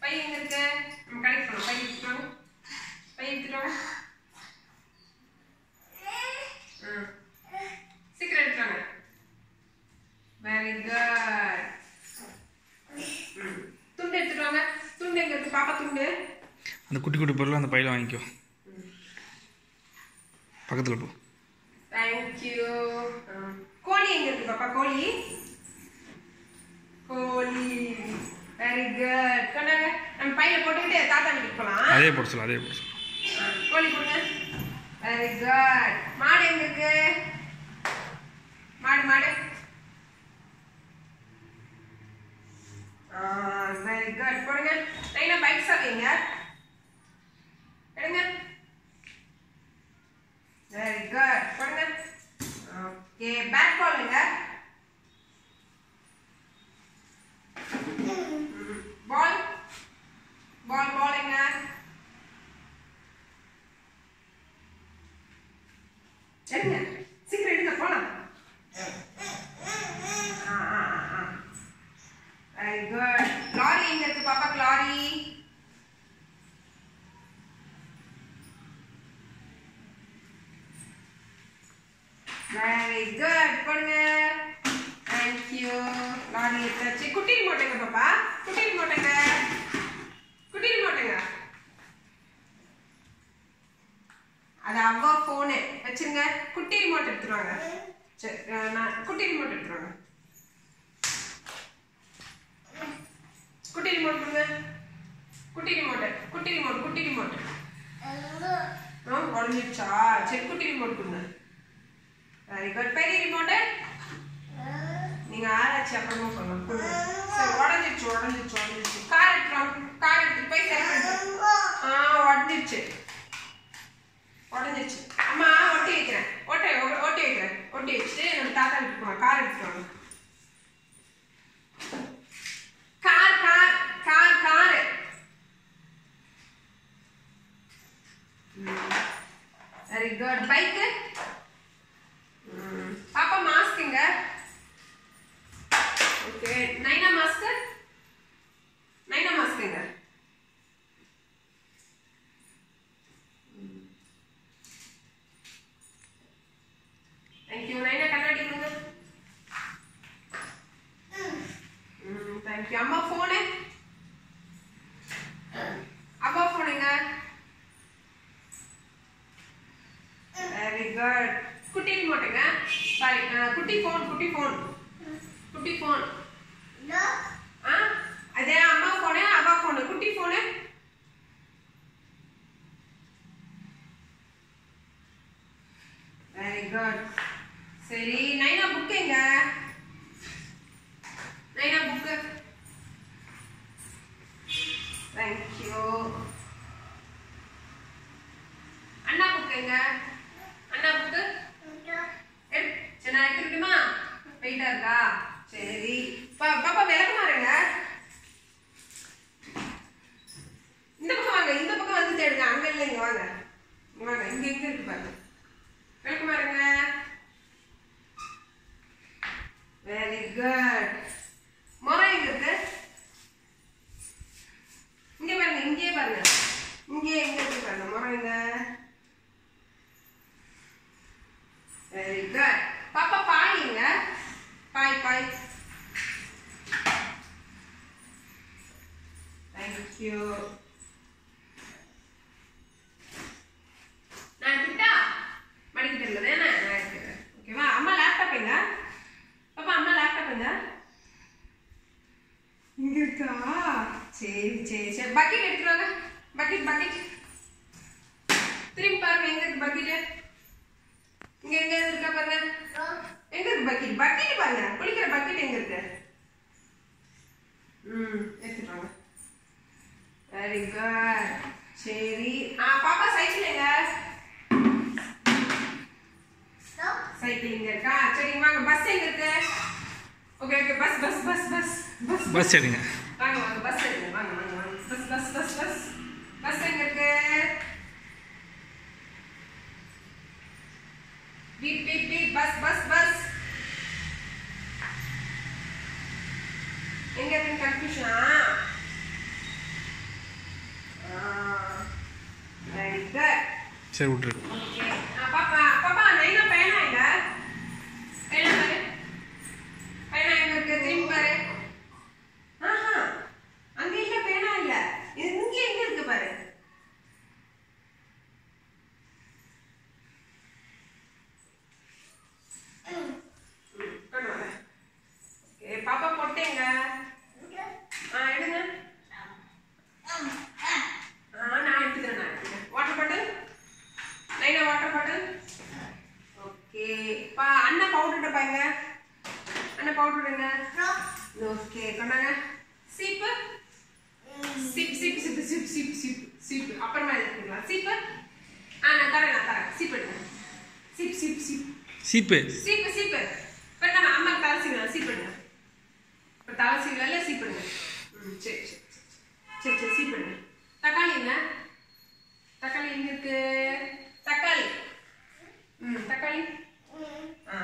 By எங்க இருக்கு நம்ம கடைக்கு போகணும் பை எடுத்துட்டு பை எடுத்துட்டு வாங்க ம். சீக்கிரம் எடுத்துட்டு வாங்க வெரி குட் துண்டு எடுத்துட்டு வாங்க துண்டு எங்க இருக்கு பாப்பா துண்டு அந்த குட்டி குட்டி பொருள் அந்த பையில வாங்கிக்கோ பக்கத்தில் போ தேங்க்யூ கோழி எங்க இருக்கு பாப்பா கோழி கோழி வெரி குட் கொண்டாங்க நம்ம பையில போட்டுக்கிட்டு தாத்தா வீட்டுக்கு போலாம் அதே போட சொல்லு அதே போட சொல்லு ஆ, கோழி போடுங்க வெரி குட் மாடு எங்க இருக்கு மாடு மாடு வெரி குட் போடுங்க நைனா பைக் சாவிங்க எடுங்க வெரி குட் போடுங்க ஓகே பேக் பாலுங்க பால் பால் பாலுங்க எடுங்க சீக்கிரம் எடுங்க போலாம் வெரி குட் லாரி எங்க இருக்கு பாப்பா லாரி வெரி குட் போடுங்க தேங்க்யூ லாரி எடுத்தாச்சு குட்டியில் போட்டுங்க பாப்பா குட்டியில் போட்டுங்க குட்டியில் போட்டுங்க அது அவ்வா ஃபோனு வச்சுருங்க குட்டி ரிமோட் எடுத்துருவாங்க சரி அஹ் நான் குட்டி ரிமோட் எடுத்துருவாங்க குட்டி ரிமோட் கொடுங்க குட்டி ரிமோட் குட்டி ரிமோட் குட்டி ரிமோட் ஆ உடஞ்சிடுச்சா சரி குட்டி ரிமோட் கொடுங்க வெரி குட் பெரிய ரிமோட்டு நீங்க ஆராய்ச்சி அப்புறமா சொல்லலாம் கொடுங்க சரி உடஞ்சிடுச்சு உடஞ்சிடுச்சு உடஞ்சிடுச்சு கார் எடுத்துருவாங்க கார் எடுத்து போய் சரி பண்ணிட்டு ஆ உடஞ்சிடுச்சு உடஞ்சிருச்சு அம்மா ஒட்டி வைக்கிறேன் ஒட்டை ஒ- ஒட்டி வைக்கிறேன் ஒட்டி வச்சுட்டு நம்ம தாத்தா வீட்டுக்கு போகலாம் கார் எடுத்துட்டு வாங்க car car car car very good bike பாப்பா மாஸ்க்குங்க ஓகே நைனா மாஸ்க்கு நைனா மாஸ்க்குங்க தேங்க்யூ நைனா கண்ணாடி கொடுங்க ம் தேங்க்யூ அம்மா ஃபோனு அப்பா ஃபோனுங்க வெரி குட் குட்டி ரிமோட்டுங்க சாரி குட்டி ஃபோன் குட்டி ஃபோன் குட்டி ஃபோன் ஆ அதே அம்மா ஃபோனு அப்பா ஃபோனு குட்டி ஃபோனு வெரி குட் சரி நைனா புக் எங்க நைனா புக்கு தேங்க்யூ அண்ணா புக் எங்க அண்ணா புக்கு எடு சரி நான் எடுத்துக்கிட்டுமா வெயிட்டா இருக்கா சரி பா பாப்பா விளக்கு மாறுங்க இந்த பக்கம் வாங்க இந்த பக்கம் வந்து தேடுங்க அங்க இல்லை இங்க வாங்க இங்க வாங்க இங்க எங்க இருக்கு பாருங்க விளக்கு மாறுங்க வெரி குட் முறை எங்க இருக்கு இங்க பாருங்க இங்கே பாருங்க இங்கே எங்க இருக்கு பாருங்க முறை எங்க வெரி குட் பாப்பா பாய்ங்க பாய் பாய் தேங்க்யூ நான் எடுத்துக்கிட்டா மடிக்கு தெரியல தானே நான் எடுத்துக்கிறேன் ஓகேவா அம்மா லேப்டாப் எங்க பாப்பா அம்மா லேப்டாப் எங்க இங்க இருக்கா சரி சரி சரி பக்கெட் எடுத்துருவாங்க பக்கெட் பக்கெட் திரும்பி பாருங்க எங்க இருக்கு பக்கெட் இங்க எங்க இருக்கா பாருங்க எங்க இருக்கு பக்கெட் பக்கெட் பாருங்க குளிக்கிற பக்கெட் எங்க இருக்கு ம் எடுத்துட்டு வாங்க வெரி குட் சரி ஆ பாப்பா சைக்கிள் எங்க சைக்கிள் இங்க இருக்கா சரி வாங்க பஸ் எங்க இருக்கு okay okay bus bus bus bus bus bus எடுங்க வாங்க வாங்க பஸ் எடுங்க வாங்க வாங்க வாங்க bus bus bus bus bus எங்க இருக்கு beep beep beep bus bus bus எங்க இருக்கு கன்ஃபியூஷனா சரி விட்ரு ஓகே ஆ, பாப்பா பாப்பா நைனா பேனா எங்க பேனா பாரு பேனா எங்க இருக்கு திரும்பி பாரு ஆஹா அங்க இல்ல பேனா இல்ல இது இங்க எங்க இருக்கு பாரு ம், கொண்டு வாங்க. ஓகே, பாப்பா பொட்டேங்க ஆ எடுங்க ஆ நான் எடுத்துக்கிறேன் நான் எடுத்துக்கிறேன் வாட்டர் பாட்டில் நைனா வாட்டர் பாட்டில் ஓகே பா அண்ணன் பவுடர் பாருங்க அண்ணன் பவுடர் என்ன ஓகே கொண்டாங்க சீப்பு சீப் சீப் சீப் சீப் சீப் சீப் சீப் அப்புறமா எடுத்துக்கலாம் சீப்பு ஆ நான் தரேன் நான் தரேன் சீப் எடுங்க சீப் சீப் சீப் சீப்பு சீப்பு சீப்பு இப்போ நம்ம அம்மா தலை சீவலாம் சீப் எடுங்க இப்போ தலை சீவல சீப் எடுங்க ம் சரி சரி சரி சரி சீப் எடுங்க தக்காளி என்ன தக்காளி எங்க இருக்கு தக்காளி ம் தக்காளி ஆ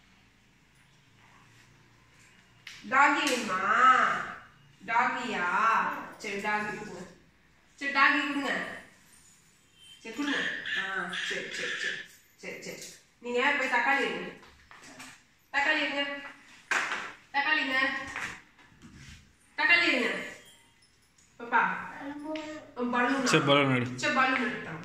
டாகி வேணுமா டாகியா சரி டாகி கொடுங்க சரி டாகி கொடுங்க சரி கொடுங்க ஆ சரி சரி சரி சரி சரி நீங்க போய் தக்காளி எடுங்க தக்காளி எடுங்க தக்காளிங்க தக்காளி எடுங்க பாப்பா பலூன் சரி பலூன் எடு சரி பலூன் எடுத்தாங்க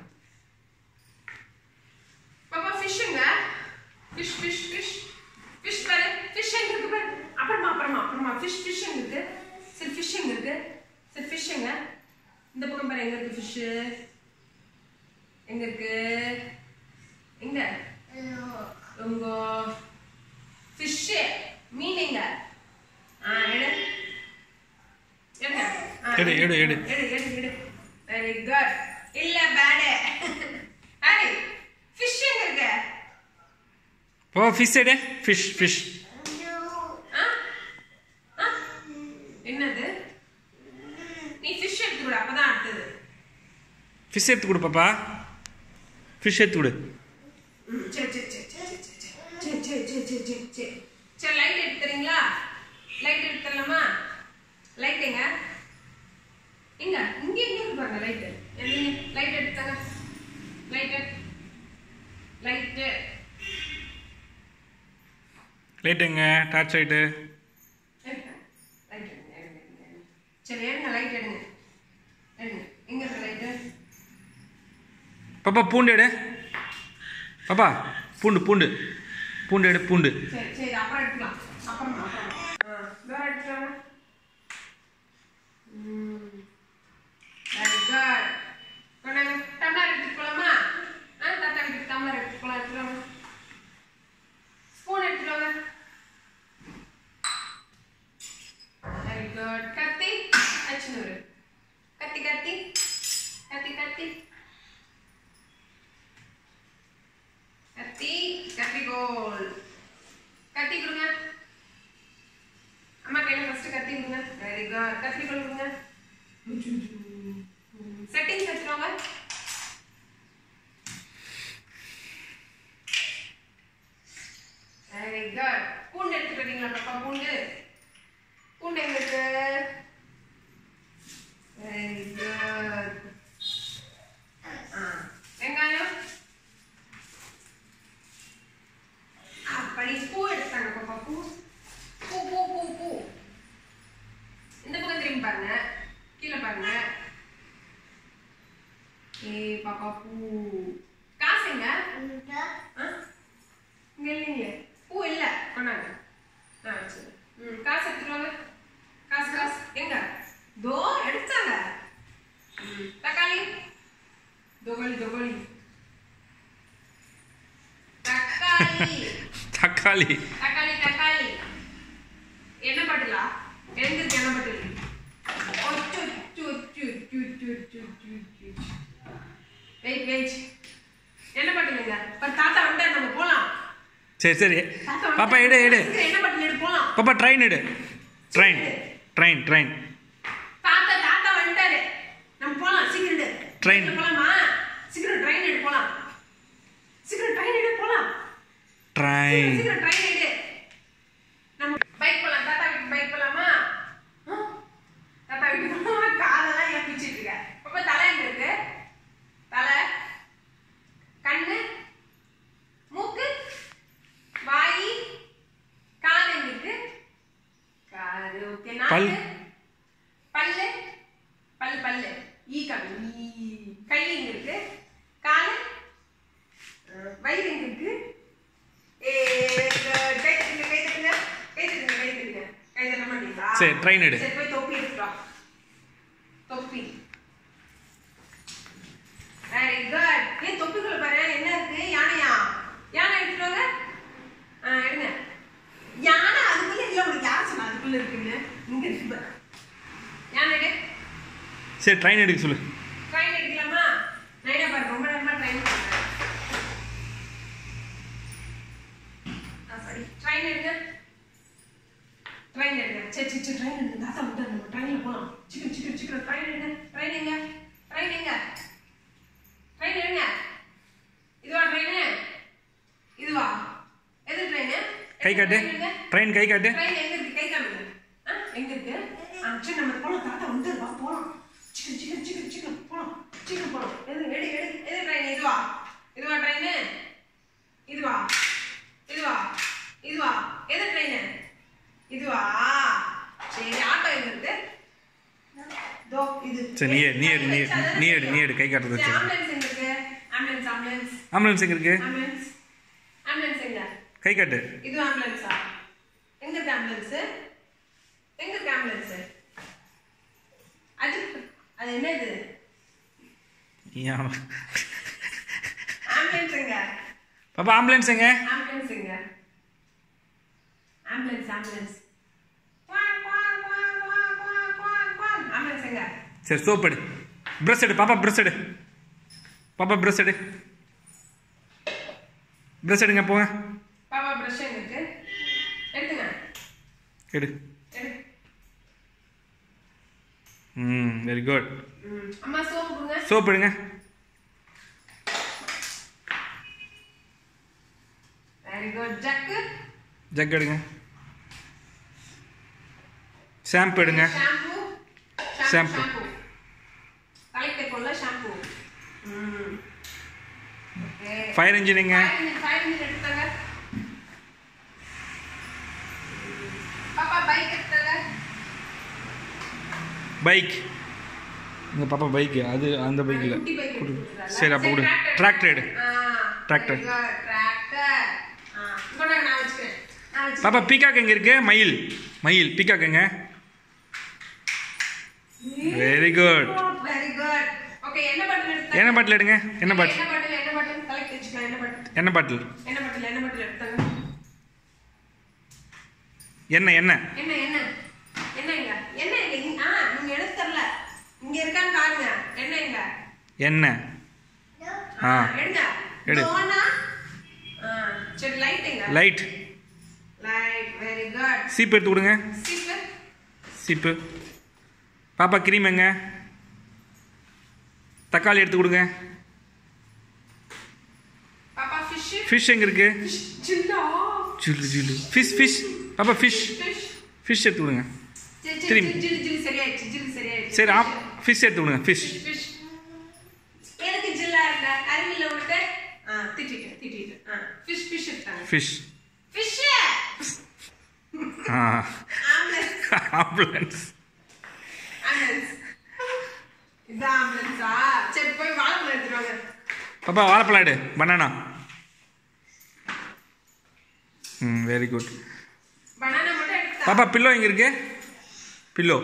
பாப்பா ஃபிஷ்ஷுங்க ஃபிஷ் ஃபிஷ் ஃபிஷ் ஃபிஷ் பாரு ஃபிஷ் எங்க இருக்கு பாரு அப்புறமா அப்புறமா அப்புறமா ஃபிஷ் ஃபிஷ் எங்க இருக்கு சரி ஃபிஷ் எங்க இருக்கு சரி ஃபிஷ் எங்க இந்த பக்கம் பாரு எங்க இருக்கு ஃபிஷ் எங்க இருக்கு எங்க உங்க ஃபிஷ் மீன் எங்க ஆ எடு எடுங்க ஆ, எடு, எடு, எடு. எடு எடு எடு வெரி குட் இல்ல பேடு ஹாய் ஃபிஷ் எங்க இருக்கு ஓ ஃபிஷ் எடு ஃபிஷ் ஃபிஷ் ஆ? ஆ? என்னது நீ ஃபிஷ் எடுத்து விடு அப்பதான் அடுத்தது ஃபிஷ் எடுத்து கொடு பாப்பா ஃபிஷ் எடுத்து கொடு ம், சரி சரி சரி சரி சரி சரி சரி சரி சரி சரி சரி சரி லைட் எடுத்து தரீங்களா லைட் எடுத்து தரலாமா லைட் எங்க எங்க இங்க எங்க இருக்கு பாருங்க லைட் லைட் எடுத்தாங்க லைட் லைட் லைட் எங்க டார்ச் லைட்டு லைட் எடுங்க எடுங்க, எடுங்க, எடுங்க. சரி எடுங்க லைட் எடுங்க எடுங்க எங்க இருக்கு லைட்டு பாப்பா பூண்டு எடு பாப்பா பூண்டு பூண்டு பூண்டு எடு பூண்டு சரி சரி அப்புறம் எடுத்துக்கலாம் அப்புறமா அப்புறமா ஆ வேற எடுத்துக்கலாமா ம் வெரி குட் கொண்டாங்க டம்ளர் எடுத்துட்டு போலாமா ஆ தாத்தா வீட்டுக்கு டம்ளர் எடுத்துட்டு போலாம் எடுத்துக்கலாமா ஸ்பூன் எடுத்துட்டு வாங்க வெரி குட் கத்தி அச்சுனூரு கத்தி கத்தி கத்தி கத்தி கத்தி கத்தி கோல் கத்தி கொடுங்க அம்மா கையில ஃபர்ஸ்ட் கத்தி கொடுங்க வெரி குட் கத்தி கோல் கொடுங்க செட்டிங்ஸ் வச்சுருவாங்க வெரி குட் பூண்டு எடுத்துட்டு வரீங்களா பாப்பா பூண்டு பூண்டு எங்க இருக்கு வெரி குட் ஆ வெங்காயம் அப்படி பூ எடுத்தாங்க பாப்பா பூ பூ பூ பூ பூ இந்த பக்கம் திரும்பி பாருங்க கீழே பாருங்க ஏ பாப்பா பூ காசுங்க ஆ? இங்க இல்லைங்களே பூ இல்ல கொண்டாங்க ஆ சரி ம் காசு எடுத்துட்டு வாங்க காசு காசு எங்க தோ எடுத்தாங்க ம் தக்காளி தொகலி தொகலி தக்காளி தக்காளி தக்காளி தக்காளி என்ன பாட்டுலா எங்க இருக்கு என்ன பாட்டு வெயிட் வெயிட் என்ன பாட்டுலங்க பட் தாத்தா வந்துட்டாரு நம்ம போலாம் சரி சரி தாத்தா பாப்பா எடு எடு வந்துட்டாரு. என்ன பாட்டுல எடு போலாம் பாப்பா ட்ரெயின் எடு ட்ரெயின் ட்ரெயின் ட்ரெயின் தாத்தா தாத்தா வந்துட்டாரு நம்ம போலாம் சீக்கிரம் எடு. Train. போலாமா சீக்கிரம் ட்ரெயின் எடு போலாம் சீக்கிரம் ட்ரெயின் எடு போலாம் ட்ரெயின் சீக்கிரம் ட்ரெயின் எடு நம்ம பைக் போலாம் தாத்தா வீட்டுக்கு பைக் போலாமா ஆ? தாத்தா வீட்டுக்கு போலாமா காலெல்லாம் ஏன் பிடிச்சிட்டு இருக்க பாப்பா தலை எங்க இருக்கு தலை கை எங்க இருக்கு காலு அஹ், வயிறு எங்க இருக்கு ஏ good. கை தட்டுங்க கை தட்டுங்க கை தட்டுங்க கை தட்டுங்க கை தட்ட மாட்டீங்களா சரி, train எடு. சரி போய் தொப்பி எடுத்துட்டு வா தொப்பி வெரி குட் ஏன் தொப்பிக்குள்ள பாரு என்ன இருக்கு யானையா யானை எடுத்துட்டு வாங்க ஆ எடுங்க யானை அதுக்குள்ள இல்ல உனக்கு யார் சொன்னா அதுக்குள்ள இருக்குன்னு இங்க இருக்கு பாரு. யானை எடு சரி ட்ரெயின் எடுக்க சொல்லு ட்ரெயின் எடுக்கலாமா நைனா பாரு ரொம்ப நேரமா ட்ரெயின் பண்றேன் சரி ட்ரெயின் எடுங்க ட்ரெயின் எடுங்க சரி சரி சரி ட்ரெயின் எடுங்க தாத்தா விட்டு நம்ம ட்ரெயின்ல போலாம் சீக்கிரம் சீக்கிரம் சீக்கிரம் ட்ரெயின் எடுங்க ட்ரெயின் எங்க ட்ரெயின் எங்க ட்ரெயின் எடுங்க இதுவா ட்ரெயின் இதுவா எது ட்ரெயின் கை காட்டு ட்ரெயின் கை காட்டு ட்ரெயின் எங்க இருக்கு கை காமிங்க ஆ எங்க இருக்கு ஆ சரி நம்ம போலாம் தாத்தா வந்து வா போலாம் சீக்கிரம் சீக்கிரம் சீக்கிரம் சீக்கிரம் போலாம் சீக்கிரம் போலாம் எது எடு எடு எது ட்ரெயின் இதுவா இதுவா ட்ரெயின் இதுவா இதுவா இதுவா எது ட்ரெயின் இதுவா சரி ஆட்டோ எங்க இருக்கு தோ இது சரி, நீ எடு, நீ எடு, நீ எடு, நீ எடு, நீ எடு, கை காட்டுறது சரி, வச்சு. ஆம்புலன்ஸ் எங்க இருக்கு ஆம்புலன்ஸ் ஆம்புலன்ஸ் ஆம்புலன்ஸ் எங்க இருக்கு ஆம்புலன்ஸ் ஆம்புலன்ஸ் எங்க கை காட்டு இது ஆம்புலன்ஸா எங்க இருக்கு ஆம்புலன்ஸ் எங்க இருக்கு ஆம்புலன்ஸ் அது அது என்னது ஏன்? ஆம்புலன்ஸ் எங்க பாப்பா ஆம்புலன்ஸ் எங்க ஆம்புலன்ஸ் எங்க ஆம்புலன்ஸ் ஆம்புலன்ஸ் குவாங், குவாங், குவாங், குவாங், குவாங், குவாங், குவாங். ஆம்புலன்ஸ் எங்க சரி சோப் எடு ப்ரஷ் எடு பாப்பா ப்ரஷ் எடு பாப்பா ப்ரஷ் எடு ப்ரஷ் எடுங்க போங்க பாப்பா பிரஷ் எங்க இருக்கு எடுத்துங்க எடு எடு ம் வெரி குட் ம். அம்மா சோப்பு கொடுங்க சோப் எடுங்க வெரி குட் ஜக்கு ஜக் எடுங்க ஷாம்பு எடுங்க ஷாம்பு Shampoo. ஷாம்பு தலைக்கு கொள்ள ஷாம்பு ம் ஓகே ஃபயர் இன்ஜினுங்க ஃபயர் இன்ஜின் ஃபயர் இன்ஜின் எடுத்தாங்க பாப்பா பைக் எடுத்தாங்க பைக் உங்கள் பாப்பா பைக்கு அது அந்த பைக் இல்லை குட்டி பைக் எடுத்துறாங்க சரி, அப்ப கொடு. Tractor எடு. Tractor. டிராக்டர் ஆ கொண்டாங்க நான் வச்சுக்கிறேன் நான் வச்சுக்கிறேன் பாப்பா பீகாக் எங்கே இருக்கு மயில் மயில் பீகாக் எங்க very good very good okay என்ன பட்டன் எடுத்தாங்க என்ன பாட்டில் எடுங்க என்ன பாட்டில் என்ன பட்டன் என்ன பட்டன் தலைக்கு வச்சுக்கலாம் என்ன பட்டன் என்ன பாட்டில் என்ன பட்டன் என்ன பட்டன் எடுத்தாங்க என்ன என்ன என்ன என்ன என்ன எங்க என்ன எங்க இங்க- ஆ நீங்க எடுத்து தரல இங்க இருக்கான்னு பாருங்க என்ன எங்க என்ன ஆ ஆ. எடுங்க எடு. டோனா ஆ சரி லைட் எங்க லைட் லைட் வெரி குட் சீப்பு எடுத்து கொடுங்க சீப்பு சீப்பு பாப்பா கிரீம் எங்க தக்காளி எடுத்து கொடுங்க பாப்பா ஃபிஷ் ஃபிஷ் எங்கே இருக்கு சில்லா ஜில்லு ஜில்லு ஃபிஷ் ஃபிஷ் பாப்பா ஃபிஷ் ஃபிஷ் ஃபிஷ் எடுத்து கொடுங்க சரி திரும்பி. சரி ஜில் ஜில் சரியாயிடுச்சு ஜில் சரியாயிடுச்சு சரி ஆப் ஃபிஷ் எடுத்து கொடுங்க ஃபிஷ் ஃபிஷ் எதுக்கு ஜில்லா இருக்க அறிவில்ல உனக்கு ஆ திட்டிட்டு திட்டிட்டு ஆ ஃபிஷ் ஃபிஷ் எடுத்தாங்க ஃபிஷ் ஃபிஷ் ஆ ஆம்புலன்ஸ் ஆம்புலன்ஸ் ஆம்புலன்ஸ் இது ஆம்புலன்ஸா சரி போய் வாழைப்பழம் எடுத்துட்டு வாங்க பாப்பா வாழைப்பழம் எடு பனானா ம் வெரி குட் பனானா மட்டும் எடுத்தா பாப்பா பில்லோ எங்கே இருக்கு பில்லோ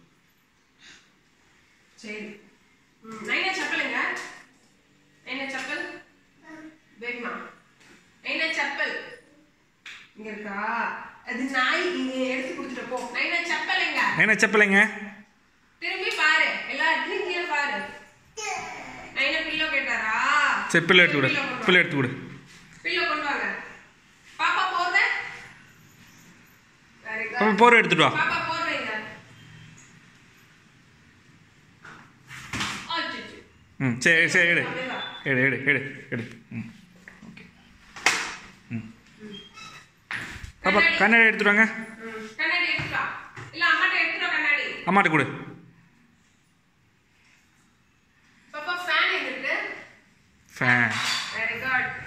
சரி ம், நைனா செப்பலுங்க நைனா செப்பல் வேகுமா நைனா செப்பல் இங்க இருக்கா அது நாய் இங்க எடுத்து கொடுத்துட்டு போ நைனா செப்பல் எங்க என்ன செப்பலைங்க திரும்பி பாரு எல்லா இடத்துலயும் கீழே பாரு நைனா பில்லோ கேட்டாரா சரி பில்லோ எடுத்து கொடு பில்லோ கொண்டு பில்லோ வா. எடுத்து கொடு பில்லோ கொண்டு வாங்க பாப்பா போடுற வெரி பாப்பா குட் போர்வை எடுத்துட்டு வா பாப்பா போடுறீங்க அச்சச்சோ. ம் சரி சரி எடு அப்படியே வா. எடு எடு எடு எடு ம் ஓகே ம் பாப்பா கண்ணாடி எடுத்துட்டு வாங்க ம், கண்ணாடி எடுத்துட்டு வா இல்ல அம்மாட்ட எடுத்துட்டு வா கண்ணாடி அம்மாட்ட கொடு பாப்பா ஃபேன் எங்க இருக்கு ஃபேன்